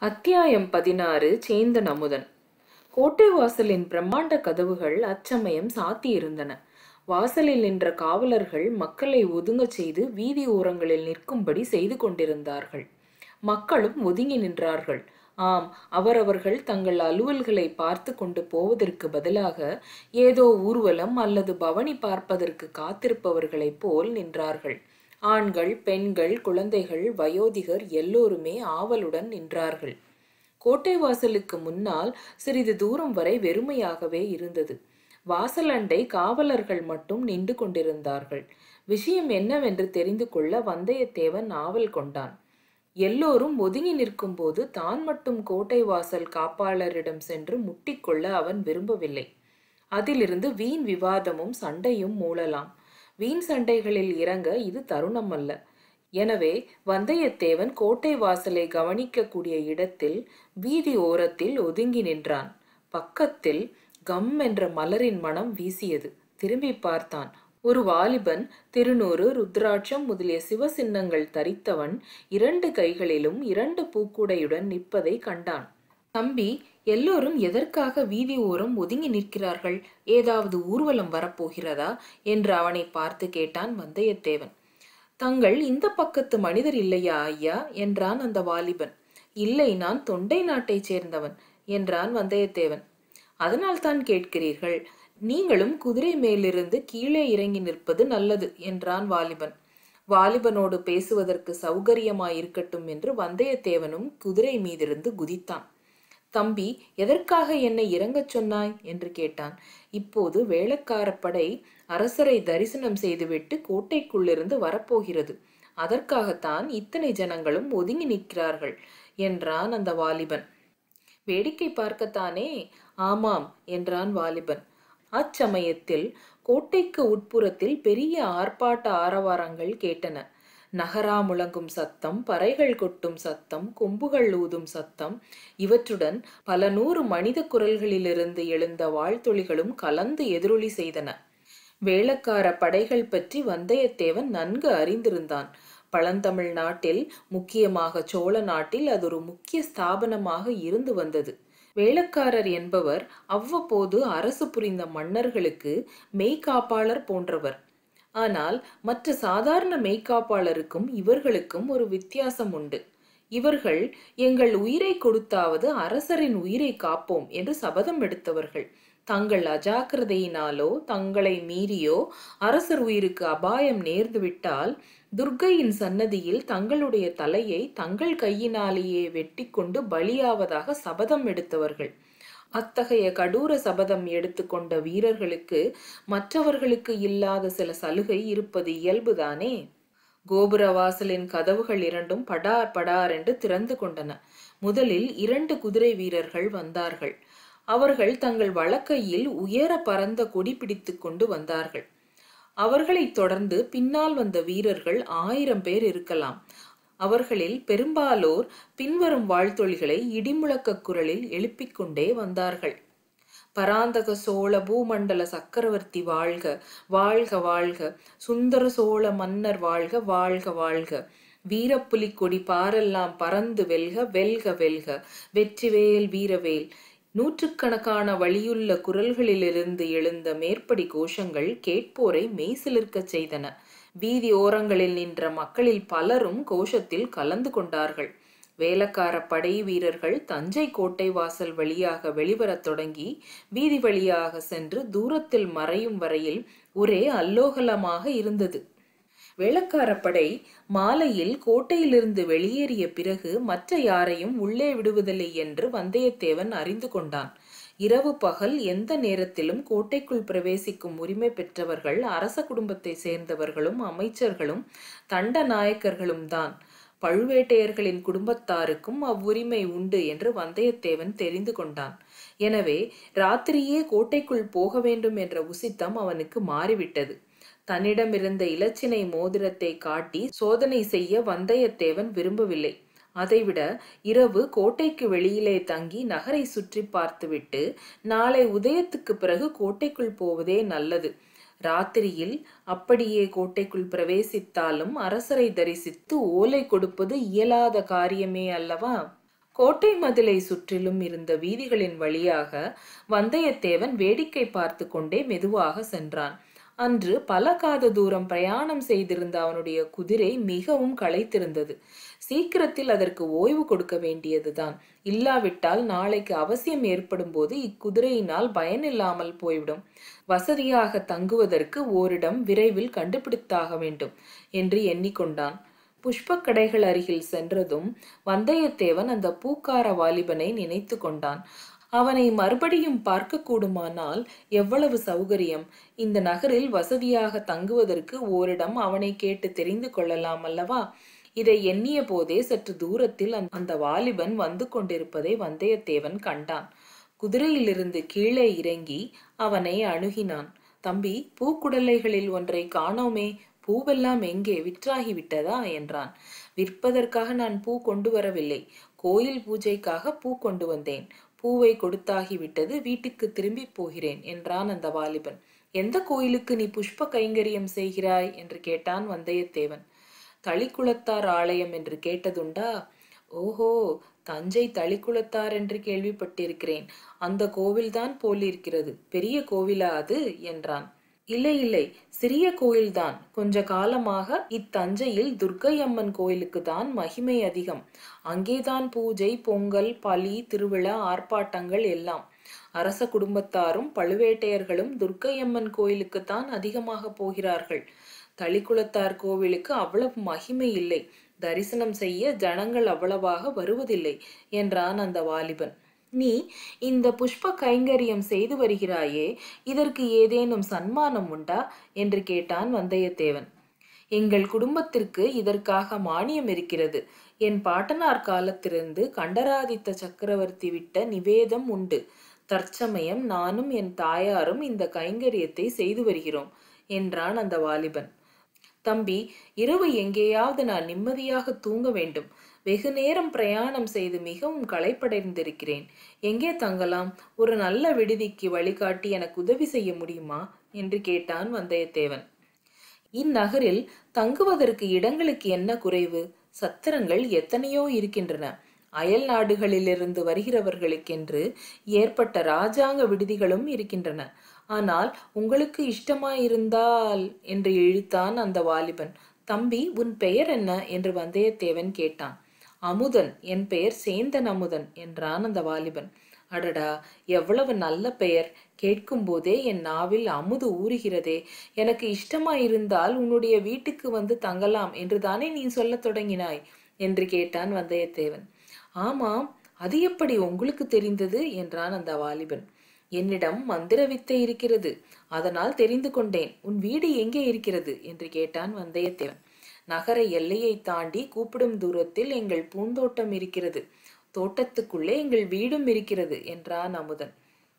அத்தியாயம் பதினாறு சேந்தன் அமுதன் கோட்டை வாசலின் பிரம்மாண்ட கதவுகள் அச்சமயம் சாத்தியிருந்தன வாசலில் நின்ற காவலர்கள் மக்களை ஒதுங்கச் செய்து வீதி ஓரங்களில் நிற்கும்படி செய்து கொண்டிருந்தார்கள் மக்களும் ஒதுங்கி நின்றார்கள் ஆம் அவரவர்கள் தங்கள் அலுவல்களை பார்த்து கொண்டு போவதற்கு பதிலாக ஏதோ ஊர்வலம் அல்லது பவனி பார்ப்பதற்கு காத்திருப்பவர்களைப் போல் நின்றார்கள் ஆண்கள் பெண்கள் குழந்தைகள் வயோதிகர் எல்லோருமே ஆவலுடன் நின்றார்கள் கோட்டை வாசலுக்கு முன்னால் சிறிது தூரம் வரை வெறுமையாகவே இருந்தது வாசலண்டை காவலர்கள் மட்டும் நின்று கொண்டிருந்தார்கள் விஷயம் என்னவென்று தெரிந்து கொள்ள வந்தியத்தேவன் ஆவல் கொண்டான் எல்லோரும் ஒதுங்கி நிற்கும்போது தான் மட்டும் கோட்டை வாசல் காப்பாளரிடம் சென்று முட்டிக்கொள்ள அவன் விரும்பவில்லை அதிலிருந்து வீண் விவாதமும் சண்டையும் மூளலாம் வீண் சண்டைகளில் இறங்க இது தருணம் அல்ல எனவே வந்தியத்தேவன் கோட்டை வாசலை கவனிக்கக்கூடிய இடத்தில் வீதி ஓரத்தில் ஒதுங்கி நின்றான் பக்கத்தில் கம் என்ற மலரின் மனம் வீசியது திரும்பி பார்த்தான் ஒரு வாலிபன் திருநூறு ருத்ராட்சம் முதலிய சிவசின்னங்கள் தரித்தவன் இரண்டு கைகளிலும் இரண்டு பூக்குடையுடன் நிற்பதை கண்டான் தம்பி எல்லோரும் எதற்காக வீதி ஓரம் ஒதுங்கி நிற்கிறார்கள் ஏதாவது ஊர்வலம் வரப்போகிறதா என்று அவனை பார்த்து கேட்டான் வந்தியத்தேவன் தங்கள் இந்த பக்கத்து மனிதர் இல்லையா ஐயா என்றான் அந்த வாலிபன் இல்லை நான் தொண்டை நாட்டைச் சேர்ந்தவன் என்றான் வந்தியத்தேவன் அதனால் தான் கேட்கிறீர்கள் நீங்களும் குதிரை மேலிருந்து கீழே இறங்கி நிற்பது நல்லது என்றான் வாலிபன் வாலிபனோடு பேசுவதற்கு சௌகரியமாயிருக்கட்டும் என்று வந்தியத்தேவனும் குதிரை மீதிருந்து குதித்தான் தம்பி எதற்காக என்னை இறங்கச் சொன்னாய் என்று கேட்டான் இப்போது வேளக்காரப்படை அரசரை தரிசனம் செய்துவிட்டு கோட்டைக்குள்ளிருந்து வரப்போகிறது அதற்காகத்தான் இத்தனை ஜனங்களும் ஒதுங்கி நிற்கிறார்கள் என்றான் அந்த வாலிபன் வேடிக்கை பார்க்கத்தானே ஆமாம் என்றான் வாலிபன் அச்சமயத்தில் கோட்டைக்கு உட்புறத்தில் பெரிய ஆர்ப்பாட்ட ஆரவாரங்கள் கேட்டன நகரா முழங்கும் சத்தம் பறைகள் கொட்டும் சத்தம் கொம்புகள் ஊதும் சத்தம் இவற்றுடன் பல நூறு மனித குரல்களிலிருந்து எழுந்த வாழ்த்தொழிகளும் கலந்து எதிரொலி செய்தன வேளக்கார படைகள் பற்றி வந்தியத்தேவன் நன்கு அறிந்திருந்தான் பழந்தமிழ் நாட்டில் முக்கியமாக சோழ நாட்டில் அது ஒரு முக்கிய ஸ்தாபனமாக இருந்து வந்தது வேளக்காரர் என்பவர் அவ்வப்போது அரசு புரிந்த மன்னர்களுக்கு மெய்காப்பாளர் போன்றவர் ஆனால் மற்ற சாதாரண மெய்காப்பாளருக்கும் இவர்களுக்கும் ஒரு வித்தியாசம் உண்டு இவர்கள் எங்கள் உயிரை கொடுத்தாவது அரசரின் உயிரை காப்போம் என்று சபதம் எடுத்தவர்கள் தங்கள் அஜாக்கிரதையினாலோ தங்களை மீறியோ அரசர் உயிருக்கு அபாயம் நேர்ந்துவிட்டால் துர்க்கையின் சன்னதியில் தங்களுடைய தலையை தங்கள் கையினாலேயே வெட்டி கொண்டு பலியாவதாக சபதம் எடுத்தவர்கள் அத்தகைய கடூர சபதம் எடுத்துக்கொண்ட வீரர்களுக்கு மற்றவர்களுக்கு இல்லாத சில சலுகை இருப்பது இயல்புதானே கோபுர வாசலின் கதவுகள் இரண்டும் படார் படார் என்று திறந்து கொண்டன முதலில் இரண்டு குதிரை வீரர்கள் வந்தார்கள் அவர்கள் தங்கள் வழக்கையில் உயர பறந்த கொடி பிடித்து கொண்டு வந்தார்கள் அவர்களைத் தொடர்ந்து பின்னால் வந்த வீரர்கள் ஆயிரம் பேர் இருக்கலாம் அவர்களில் பெரும்பாலோர் பின்வரும் வாழ்த்தொழிகளை இடிமுழக்க குரலில் எழுப்பிக் கொண்டே வந்தார்கள் பராந்தக சோழ பூமண்டல சக்கரவர்த்தி வாழ்க வாழ்க வாழ்க சுந்தர சோழ மன்னர் வாழ்க வாழ்க வாழ்க வீரப்புலி கொடி பாரெல்லாம் பறந்து வெல்க வெல்க வெல்க வெற்றிவேல் வீரவேல் நூற்றுக்கணக்கான வழியுள்ள குரல்களிலிருந்து எழுந்த மேற்படி கோஷங்கள் கேட்போரை மெய்சிலிர்க்கச் செய்தன வீதி ஓரங்களில் நின்ற மக்களில் பலரும் கோஷத்தில் கலந்து கொண்டார்கள் வேலக்கார படை வீரர்கள் தஞ்சை கோட்டை வாசல் வழியாக வெளிவரத் தொடங்கி வீதி வழியாக சென்று தூரத்தில் மறையும் வரையில் ஒரே அல்லோகலமாக இருந்தது வேளக்காரப்படை மாலையில் கோட்டையிலிருந்து வெளியேறிய பிறகு மற்ற யாரையும் உள்ளே விடுவதில்லை என்று வந்தியத்தேவன் அறிந்து கொண்டான் இரவு பகல் எந்த நேரத்திலும் கோட்டைக்குள் பிரவேசிக்கும் உரிமை பெற்றவர்கள் அரச குடும்பத்தை சேர்ந்தவர்களும் அமைச்சர்களும் தண்ட நாயக்கர்களும் தான் பழுவேட்டையர்களின் குடும்பத்தாருக்கும் அவ்வுரிமை உண்டு என்று வந்தியத்தேவன் தெரிந்து கொண்டான் எனவே ராத்திரியே கோட்டைக்குள் போக வேண்டும் என்ற உசித்தம் அவனுக்கு மாறிவிட்டது தன்னிடமிருந்த இலச்சினை மோதிரத்தை காட்டி சோதனை செய்ய வந்தியத்தேவன் விரும்பவில்லை அதைவிட இரவு கோட்டைக்கு வெளியிலே தங்கி நகரை சுற்றி பார்த்துவிட்டு நாளை உதயத்துக்கு பிறகு கோட்டைக்குள் போவதே நல்லது ராத்திரியில் அப்படியே கோட்டைக்குள் பிரவேசித்தாலும் அரசரை தரிசித்து ஓலை கொடுப்பது இயலாத காரியமே அல்லவா கோட்டை மதிலை சுற்றிலும் இருந்த வீதிகளின் வழியாக வந்தியத்தேவன் வேடிக்கை பார்த்து கொண்டே மெதுவாக சென்றான் அன்று பல காத தூரம் பிரயாணம் செய்திருந்த அவனுடைய குதிரை மிகவும் களைத்திருந்தது சீக்கிரத்தில் அதற்கு ஓய்வு கொடுக்க வேண்டியதுதான் இல்லாவிட்டால் நாளைக்கு அவசியம் ஏற்படும் போது இக்குதிரையினால் பயனில்லாமல் போய்விடும் வசதியாக தங்குவதற்கு ஓரிடம் விரைவில் கண்டுபிடித்தாக வேண்டும் என்று எண்ணிக்கொண்டான் புஷ்பக் கடைகள் அருகில் சென்றதும் வந்தியத்தேவன் அந்த பூக்கார வாலிபனை நினைத்து கொண்டான் அவனை மறுபடியும் பார்க்க கூடுமானால் எவ்வளவு சௌகரியம் இந்த நகரில் வசதியாக தங்குவதற்கு ஓரிடம் அவனை கேட்டு தெரிந்து கொள்ளலாம் அல்லவா இதை எண்ணிய போதே சற்று தூரத்தில் அந்த வாலிபன் வந்து கொண்டிருப்பதை வந்தியத்தேவன் கண்டான் குதிரையிலிருந்து கீழே இறங்கி அவனை அணுகினான் தம்பி பூக்குடலைகளில் ஒன்றை காணோமே பூவெல்லாம் எங்கே விற்றாகி விட்டதா என்றான் விற்பதற்காக நான் பூ கொண்டு வரவில்லை கோயில் பூஜைக்காக பூ கொண்டு வந்தேன் பூவை கொடுத்தாகிவிட்டது வீட்டுக்கு திரும்பி போகிறேன் என்றான் அந்த வாலிபன் எந்த கோயிலுக்கு நீ புஷ்ப கைங்கரியம் செய்கிறாய் என்று கேட்டான் வந்தியத்தேவன் தளிக்குளத்தார் ஆலயம் என்று கேட்டதுண்டா ஓஹோ தஞ்சை தளிக்குளத்தார் என்று கேள்விப்பட்டிருக்கிறேன் அந்த கோவில்தான் போலிருக்கிறது பெரிய கோவிலா அது என்றான் இல்லை இல்லை சிறிய கோயில்தான் கொஞ்ச காலமாக இத்தஞ்சையில் துர்க்கை அம்மன் கோயிலுக்கு தான் மகிமை அதிகம் அங்கேதான் பூஜை பொங்கல் பலி திருவிழா ஆர்ப்பாட்டங்கள் எல்லாம் அரச குடும்பத்தாரும் பழுவேட்டையர்களும் துர்க்கை அம்மன் கோயிலுக்குத்தான் அதிகமாக போகிறார்கள் தளிக்குளத்தார் கோவிலுக்கு அவ்வளவு மகிமை இல்லை தரிசனம் செய்ய ஜனங்கள் அவ்வளவாக வருவதில்லை என்றான் அந்த வாலிபன் நீ இந்த புஷ்ப கைங்கரியம் செய்து வருகிறாயே இதற்கு ஏதேனும் சன்மானம் உண்டா என்று கேட்டான் வந்தியத்தேவன் எங்கள் குடும்பத்திற்கு இதற்காக மானியம் இருக்கிறது என் பாட்டனார் காலத்திலிருந்து கண்டராதித்த சக்கரவர்த்தி விட்ட நிவேதம் உண்டு தற்சமயம் நானும் என் தாயாரும் இந்த கைங்கரியத்தை செய்து வருகிறோம் என்றான் அந்த வாலிபன் தம்பி இரவு எங்கேயாவது நான் நிம்மதியாக தூங்க வேண்டும் வெகு நேரம் பிரயாணம் செய்து மிகவும் களைப்படைந்திருக்கிறேன் எங்கே தங்கலாம் ஒரு நல்ல விடுதிக்கு வழிகாட்டி எனக்கு உதவி செய்ய முடியுமா என்று கேட்டான் வந்தியத்தேவன் இந்நகரில் தங்குவதற்கு இடங்களுக்கு என்ன குறைவு சத்திரங்கள் எத்தனையோ இருக்கின்றன அயல் நாடுகளிலிருந்து வருகிறவர்களுக்கென்று ஏற்பட்ட ராஜாங்க விடுதிகளும் இருக்கின்றன ஆனால் உங்களுக்கு இஷ்டமாயிருந்தால் என்று இழுத்தான் அந்த வாலிபன் தம்பி உன் பெயர் என்ன என்று வந்தியத்தேவன் கேட்டான் அமுதன் என் பெயர் சேந்தன் அமுதன் என்றான் அந்த வாலிபன் அடடா எவ்வளவு நல்ல பெயர் கேட்கும் போதே என் நாவில் அமுது ஊறுகிறதே எனக்கு இஷ்டமாயிருந்தால் உன்னுடைய வீட்டுக்கு வந்து தங்கலாம் என்று தானே நீ சொல்லத் தொடங்கினாய் என்று கேட்டான் வந்தியத்தேவன் ஆமாம் அது எப்படி உங்களுக்கு தெரிந்தது என்றான் அந்த வாலிபன் என்னிடம் மந்திர வித்தை இருக்கிறது அதனால் தெரிந்து கொண்டேன் உன் வீடு எங்கே இருக்கிறது என்று கேட்டான் வந்தியத்தேவன் நகர எல்லையை தாண்டி கூப்பிடும் தூரத்தில் எங்கள் பூந்தோட்டம் இருக்கிறது தோட்டத்துக்குள்ளே எங்கள் வீடும் இருக்கிறது என்றான் அமுதன்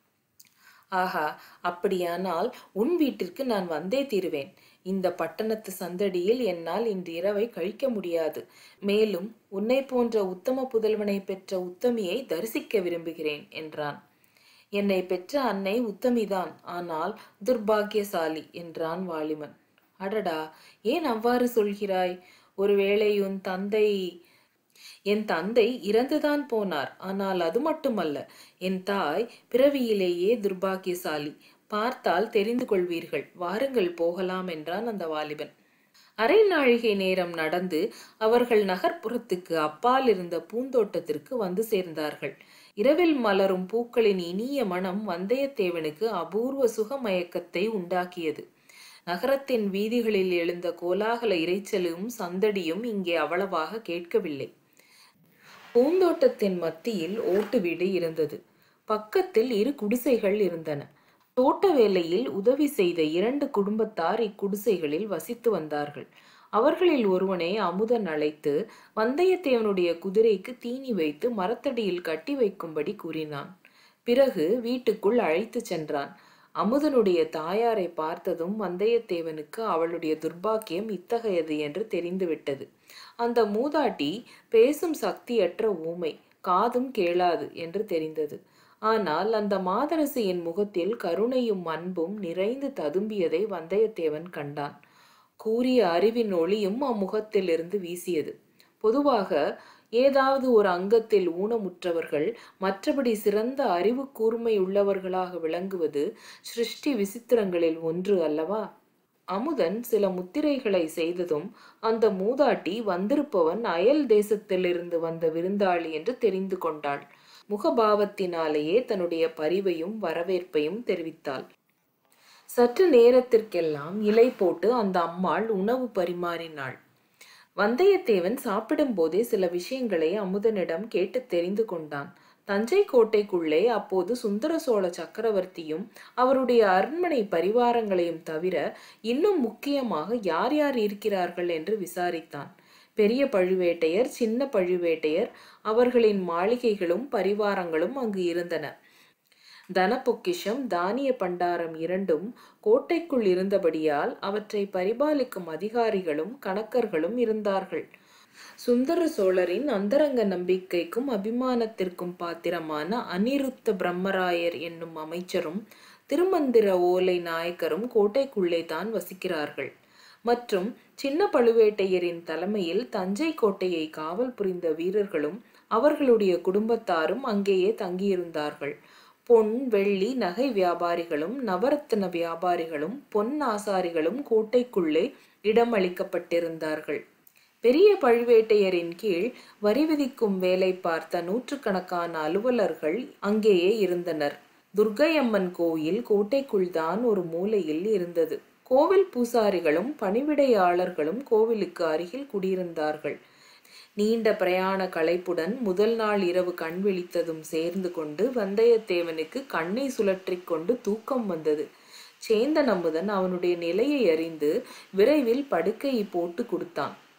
ஆஹா அப்படியானால் உன் வீட்டிற்கு நான் வந்தே தீருவேன் இந்த பட்டணத்து சந்தடியில் என்னால் இன்று இரவை கழிக்க முடியாது மேலும் உன்னை போன்ற உத்தம புதல்வனை பெற்ற உத்தமியை தரிசிக்க விரும்புகிறேன் என்றான் என்னை பெற்ற அன்னை உத்தமிதான் ஆனால் துர்பாக்கியசாலி என்றான் வாலிமன் அடடா ஏன் அவ்வாறு சொல்கிறாய் ஒருவேளை உன் தந்தை என் தந்தை இறந்துதான் போனார் ஆனால் அது மட்டுமல்ல என் தாய் பிறவியிலேயே துர்பாக்கியசாலி பார்த்தால் தெரிந்து கொள்வீர்கள் வாருங்கள் போகலாம் என்றான் அந்த வாலிபன் அரை நாழிகை நேரம் நடந்து அவர்கள் நகர்ப்புறத்துக்கு அப்பால் இருந்த பூந்தோட்டத்திற்கு வந்து சேர்ந்தார்கள் இரவில் மலரும் பூக்களின் இனிய மனம் வந்தியத்தேவனுக்கு அபூர்வ சுகமயக்கத்தை உண்டாக்கியது நகரத்தின் வீதிகளில் எழுந்த கோலாகல இரைச்சலும் சந்தடியும் இங்கே அவ்வளவாக கேட்கவில்லை பூந்தோட்டத்தின் மத்தியில் ஓட்டு வீடு இருந்தது பக்கத்தில் இரு குடிசைகள் இருந்தன தோட்ட வேலையில் உதவி செய்த இரண்டு குடும்பத்தார் இக்குடிசைகளில் வசித்து வந்தார்கள் அவர்களில் ஒருவனை அமுதன் அழைத்து வந்தியத்தேவனுடைய குதிரைக்கு தீனி வைத்து மரத்தடியில் கட்டி வைக்கும்படி கூறினான் பிறகு வீட்டுக்குள் அழைத்து சென்றான் அமுதனுடைய தாயாரை பார்த்ததும் வந்தியத்தேவனுக்கு அவளுடைய துர்பாக்கியம் இத்தகையது என்று தெரிந்துவிட்டது அந்த மூதாட்டி பேசும் சக்தியற்ற ஊமை காதும் கேளாது என்று தெரிந்தது ஆனால் அந்த மாதரசியின் முகத்தில் கருணையும் அன்பும் நிறைந்து ததும்பியதை வந்தியத்தேவன் கண்டான் கூறிய அறிவின் ஒளியும் அம்முகத்திலிருந்து வீசியது பொதுவாக ஏதாவது ஒரு அங்கத்தில் ஊனமுற்றவர்கள் மற்றபடி சிறந்த அறிவு கூர்மை உள்ளவர்களாக விளங்குவது சிருஷ்டி விசித்திரங்களில் ஒன்று அல்லவா அமுதன் சில முத்திரைகளை செய்ததும் அந்த மூதாட்டி வந்திருப்பவன் அயல் தேசத்திலிருந்து வந்த விருந்தாளி என்று தெரிந்து கொண்டாள் முகபாவத்தினாலேயே தன்னுடைய பரிவையும் வரவேற்பையும் தெரிவித்தாள் சற்று நேரத்திற்கெல்லாம் இலை போட்டு அந்த அம்மாள் உணவு பரிமாறினாள் வந்தியத்தேவன் சாப்பிடும்போதே சில விஷயங்களை அமுதனிடம் கேட்டு தெரிந்து கொண்டான் தஞ்சை கோட்டைக்குள்ளே அப்போது சுந்தர சோழ சக்கரவர்த்தியும் அவருடைய அரண்மனை பரிவாரங்களையும் தவிர இன்னும் முக்கியமாக யார் யார் இருக்கிறார்கள் என்று விசாரித்தான் பெரிய பழுவேட்டையர் சின்ன பழுவேட்டையர் அவர்களின் மாளிகைகளும் பரிவாரங்களும் அங்கு இருந்தன தன பொக்கிஷம் தானிய பண்டாரம் இரண்டும் கோட்டைக்குள் இருந்தபடியால் அவற்றை பரிபாலிக்கும் அதிகாரிகளும் கணக்கர்களும் இருந்தார்கள் சுந்தர சோழரின் அந்தரங்க நம்பிக்கைக்கும் அபிமானத்திற்கும் பாத்திரமான அனிருத்த பிரம்மராயர் என்னும் அமைச்சரும் திருமந்திர ஓலை நாயக்கரும் கோட்டைக்குள்ளே தான் வசிக்கிறார்கள் மற்றும் சின்ன பழுவேட்டையரின் தலைமையில் தஞ்சை கோட்டையை காவல் புரிந்த வீரர்களும் அவர்களுடைய குடும்பத்தாரும் அங்கேயே தங்கியிருந்தார்கள் பொன் வெள்ளி நகை வியாபாரிகளும் நவரத்தின வியாபாரிகளும் பொன் ஆசாரிகளும் கோட்டைக்குள்ளே இடமளிக்கப்பட்டிருந்தார்கள் பெரிய பழுவேட்டையரின் கீழ் வரி விதிக்கும் வேலை பார்த்த நூற்றுக்கணக்கான அலுவலர்கள் அங்கேயே இருந்தனர் துர்க்கையம்மன் கோயில் கோட்டைக்குள் தான் ஒரு மூலையில் இருந்தது கோவில் பூசாரிகளும் பணிவிடையாளர்களும் கோவிலுக்கு அருகில் குடியிருந்தார்கள் நீண்ட பிரயாண களைப்புடன் முதல் நாள் இரவு கண் விழித்ததும் சேர்ந்து கொண்டு வந்தியத்தேவனுக்கு கண்ணை சுழற்றிக் கொண்டு தூக்கம் வந்தது சேந்தன் அமுதன் அவனுடைய நிலையை அறிந்து விரைவில் படுக்கையை போட்டு கொடுத்தான்